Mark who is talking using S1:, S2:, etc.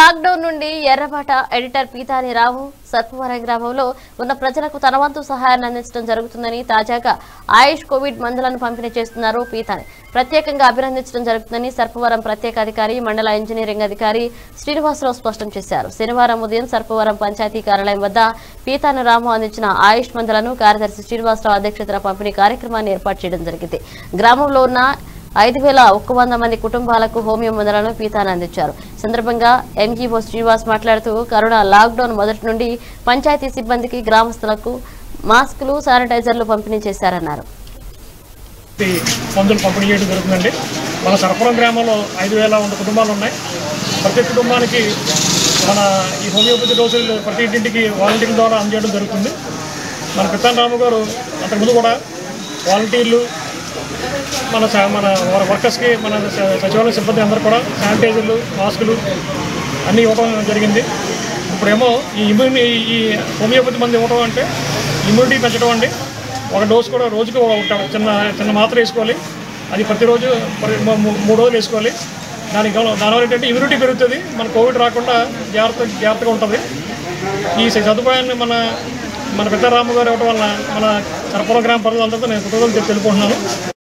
S1: lockdown నుండి ఎర్రబాట editor Peethani Rao Sarpavaram గ్రామంలో ఉన్న ప్రజలకు తన వంతు సహాయాన్ని అందించడం జరుగుతుందని తాజాగా ఆయుష్ కోవిడ్ మందులను పంపిణీ చేస్తున్నారు పీతాని ప్రత్యేకంగా అభినందించడం జరుగుతుందని సర్పవరం ప్రత్యేక అధికారి మండల ఇంజనీరింగ్ అధికారి శ్రీనివాసరావు స్పష్టం చేశారు శనివారం ఉదయం సర్పవరం పంచాయతీ కార్యాలయం వద్ద పీతాని రాము అందించిన ఆయుష్ మందులను కార్యదర్శి శ్రీనివాసరావు అధ్యక్షతన పంపిణీ కార్యక్రమాన్ని ఏర్పాటు చేయడం జరిగింది గ్రామంలో ఉన్న ఐదు వేల ఒక్క వంద మంది కుటుంబాలకు హోమియో మందులను పీతాన్ని అందించారు ఈ సందర్భంగా ఎంజీఓ శ్రీనివాస్ మాట్లాడుతూ కరోనా లాక్డౌన్ మొదటి నుండి పంచాయతీ సిబ్బందికి గ్రామస్తులకు మాస్కులు శానిటైజర్లు పంపిణీ చేశారన్నారు
S2: ఈ మందులు పంపిణీ చేయడం జరుగుతుందండి మన సరఫరం గ్రామంలో ఐదు వేల వంద కుటుంబాలు ఉన్నాయి ప్రతి కుటుంబానికి మన ఈ హోమియోపతి డోసులు ప్రతి ఇంటింటికి వాలంటీర్ల ద్వారా అందజేయడం జరుగుతుంది మన పిత్తాన్ రాము గారు అంతకుముందు కూడా వాలంటీర్లు మన స- మన వర్కర్స్కి మన స- సచివాలయ సిబ్బంది అందరూ కూడా శానిటైజర్లు మాస్కులు అన్నీ ఇవ్వడం జరిగింది ఇప్పుడేమో ఈ ఇమ్యూని ఈ హోమియోపతి మంది ఇవ్వడం అంటే ఇమ్యూనిటీ పెంచడం అండి ఒక డోస్ కూడా రోజుకు ఒక చిన్న చిన్న మాత్ర వేసుకోవాలి అది ప్రతిరోజు ప్రతి మూ- మూ- మూడు రోజులు వేసుకోవాలి దానికి గల- దానివల్ల ఏంటంటే ఇమ్యూనిటీ పెరుగుతుంది మన కోవిడ్ రాకుండా జాగ్రత్త జాగ్రత్తగా ఉంటుంది ఈ సదుపాయాన్ని మన మన పెద్దరాము గారు ఇవ్వడం వల్ల మన సరఫరా గ్రామ ప్రజలందరితో నేను కృతజ్ఞతలు తెలుపుకుంటున్నాను